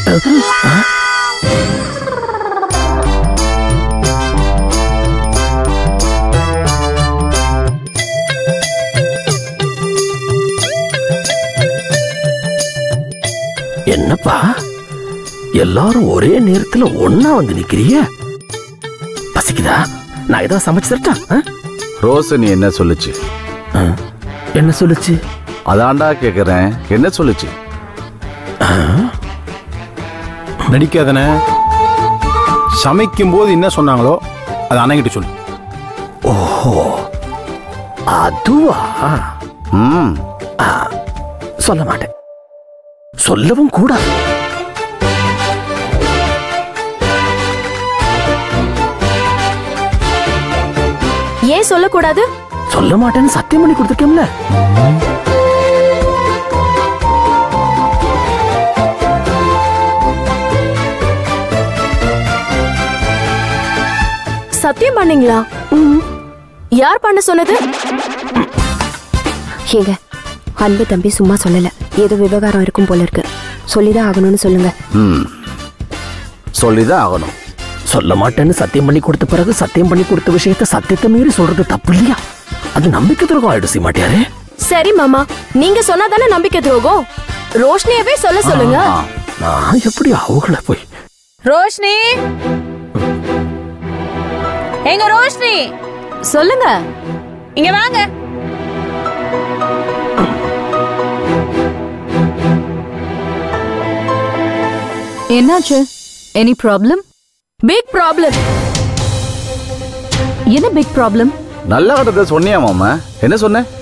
என்னப்பா எல்லாரும் ஒரே நேரத்துல ஒண்ணா வந்து நிக்கிறீங்க பசிக்குதா நான் ஏதாவது சமைச்சு தரட்டா ஆ? ரோஷினி என்ன சொல்லுச்சு ஆ. என்ன சொல்லுச்சு அதான்டா கேக்குறேன் என்ன சொல்லுச்சு நடிக்காதனே சமைக்கும் போது என்ன சொன்னாங்களோ அதை அண்ணங்கிட்ட சொல்லு அதுவா ம் சொல்ல மாட்டேன் சொல்லவும் கூடாது ஏன் சொல்லக்கூடாது சொல்ல மாட்டேன்னு சத்தியம் பண்ணி கொடுத்துருக்கேன்ல சத்தியம் பண்ணீங்களா யார் பண்ண சொன்னது ஏங்க அன்பு தம்பி சும்மா சொல்லல ஏதோ விவகாரம் இருக்கும் போல இருக்கு சொல்லிதான் ஆகணும்னு சொல்லுங்க ம் சொல்லிதான் ஆகணும் சொல்ல மாட்டேன்னு சத்தியம் பண்ணி கொடுத்த பிறகு சத்தியம் பண்ணி கொடுத்த விஷயத்த சத்தியத்தை மீறி சொல்றது தப்பு இல்லையா அது நம்பிக்கை துரோகம் ஆயிடுச்சு மாட்டியாரே சரி மாமா நீங்க சொன்னாதானே நம்பிக்கை துரோகம் ரோஷினியவே சொல்ல சொல்லுங்க ஆ, நான் எப்படி அவங்கள போய் ரோஷினி எங்க ரோஷினி சொல்லுங்க இங்க வாங்க என்னாச்சு எனி ப்ராப்ளம் பிக் ப்ராப்ளம் என்ன பிக் ப்ராப்ளம் நல்ல கட்டத்தை சொன்னியா மாமா என்ன சொன்ன